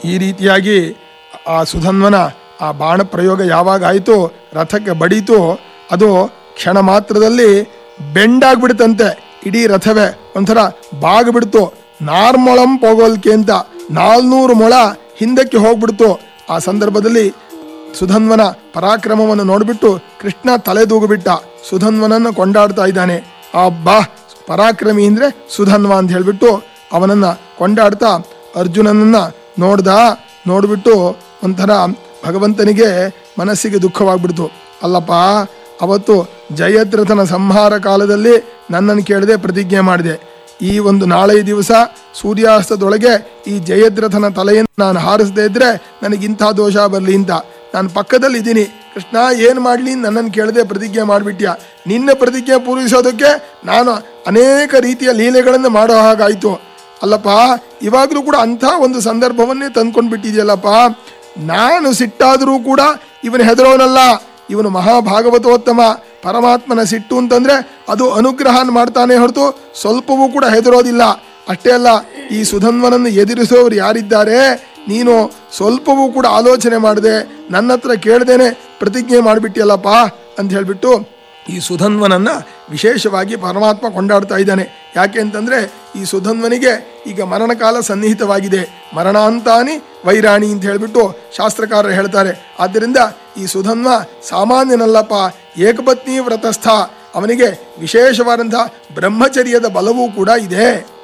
ಈ ರೀತಿಯಾಗಿ ಆ ಸುಧನ್ವನ ಆ ಬಾಣ ಪ್ರಯೋಗ ಯಾವಾಗ ಆಯಿತು ರಥಕ್ಕೆ ಬಡೀತು ಅದು ಕ್ಷಣ ಮಾತ್ರದಲ್ಲಿ ಬೆಂಡಾಗ್ಬಿಡ್ತಂತೆ ಇಡೀ ರಥವೇ ಒಂಥರ ಬಾಗ್ಬಿಡ್ತು ನಾರ್ಮೊಳಂ ಪೋಗೋಲ್ಕೆ ಅಂತ ನಾಲ್ನೂರು ಮೊಳ ಹಿಂದಕ್ಕೆ ಹೋಗ್ಬಿಡ್ತು ಆ ಸಂದರ್ಭದಲ್ಲಿ ಸುಧನ್ವನ ಪರಾಕ್ರಮವನ್ನು ನೋಡಿಬಿಟ್ಟು ಕೃಷ್ಣ ತಲೆದೂಗುಬಿಟ್ಟ ಸುಧನ್ವನನ್ನು ಕೊಂಡಾಡ್ತಾ ಇದ್ದಾನೆ ಆ ಬಾ ಪರಾಕ್ರಮಿ ಅಂದ್ರೆ ಸುಧನ್ವ ಅಂತ ಹೇಳ್ಬಿಟ್ಟು ಅವನನ್ನ ಕೊಂಡಾಡ್ತಾ ಅರ್ಜುನನನ್ನ ನೋಡ್ದ ನೋಡ್ಬಿಟ್ಟು ಒಂಥರ ಭಗವಂತನಿಗೆ ಮನಸ್ಸಿಗೆ ದುಃಖವಾಗ್ಬಿಡ್ತು ಅಲ್ಲಪ್ಪ ಅವತ್ತು ಜಯದ್ರಥನ ಸಂಹಾರ ಕಾಲದಲ್ಲಿ ನನ್ನನ್ನು ಕೇಳದೆ ಪ್ರತಿಜ್ಞೆ ಮಾಡಿದೆ ಈ ಒಂದು ನಾಳೆ ದಿವಸ ಸೂರ್ಯಾಸ್ತದೊಳಗೆ ಈ ಜಯದ್ರಥನ ತಲೆಯನ್ನು ನಾನು ಹಾರಿಸದೇ ಇದ್ರೆ ನನಗಿಂಥ ದೋಷ ಬರಲಿ ಅಂತ ನಾನು ಪಕ್ಕದಲ್ಲಿ ಇದ್ದೀನಿ ಕೃಷ್ಣ ಏನು ಮಾಡಲಿ ನನ್ನನ್ನು ಕೇಳದೆ ಪ್ರತಿಜ್ಞೆ ಮಾಡಿಬಿಟ್ಯ ನಿನ್ನ ಪ್ರತಿಜ್ಞೆ ಪೂರೈಸೋದಕ್ಕೆ ನಾನು ಅನೇಕ ರೀತಿಯ ಲೀಲೆಗಳನ್ನು ಮಾಡೋ ಹಾಗಾಯಿತು ಅಲ್ಲಪ್ಪ ಇವಾಗಲೂ ಕೂಡ ಅಂಥ ಒಂದು ಸಂದರ್ಭವನ್ನೇ ತಂದ್ಕೊಂಡು ಬಿಟ್ಟಿದೆಯಲ್ಲಪ್ಪ ನಾನು ಸಿಟ್ಟಾದರೂ ಕೂಡ ಇವನು ಹೆದರೋನಲ್ಲ ಇವನು ಮಹಾಭಾಗವತೋತ್ತಮ ಪರಮಾತ್ಮನ ಸಿಟ್ಟು ಅಂತಂದ್ರೆ ಅದು ಅನುಗ್ರಹ ಮಾಡ್ತಾನೆ ಹೊರತು ಸ್ವಲ್ಪವೂ ಕೂಡ ಹೆದರೋದಿಲ್ಲ ಅಷ್ಟೇ ಅಲ್ಲ ಈ ಸುಧನ್ವನನ್ನು ಎದುರಿಸೋರು ಯಾರಿದ್ದಾರೆ ನೀನು ಸ್ವಲ್ಪವೂ ಕೂಡ ಆಲೋಚನೆ ಮಾಡದೆ ನನ್ನ ಹತ್ರ ಕೇಳ್ದೇನೆ ಪ್ರತಿಜ್ಞೆ ಮಾಡಿಬಿಟ್ಟಿಯಲ್ಲಪ್ಪ ಅಂತ ಹೇಳ್ಬಿಟ್ಟು ಈ ಸುಧನ್ವನನ್ನ ವಿಶೇಷವಾಗಿ ಪರಮಾತ್ಮ ಕೊಂಡಾಡ್ತಾ ಇದ್ದಾನೆ ಯಾಕೆ ಅಂತಂದ್ರೆ ಈ ಸುಧನ್ವನಿಗೆ ಈಗ ಮರಣಕಾಲ ಸನ್ನಿಹಿತವಾಗಿದೆ ಮರಣಾಂತಾನಿ ವೈರಾಣಿ ಅಂತ ಹೇಳ್ಬಿಟ್ಟು ಶಾಸ್ತ್ರಕಾರರು ಹೇಳ್ತಾರೆ ಆದ್ದರಿಂದ ಈ ಸುಧನ್ವ ಸಾಮಾನ್ಯನಲ್ಲಪ್ಪ ಏಕಪತ್ನಿ ವ್ರತಸ್ಥ ಅವನಿಗೆ ವಿಶೇಷವಾದಂತಹ ಬ್ರಹ್ಮಚರ್ಯದ ಬಲವೂ ಕೂಡ ಇದೆ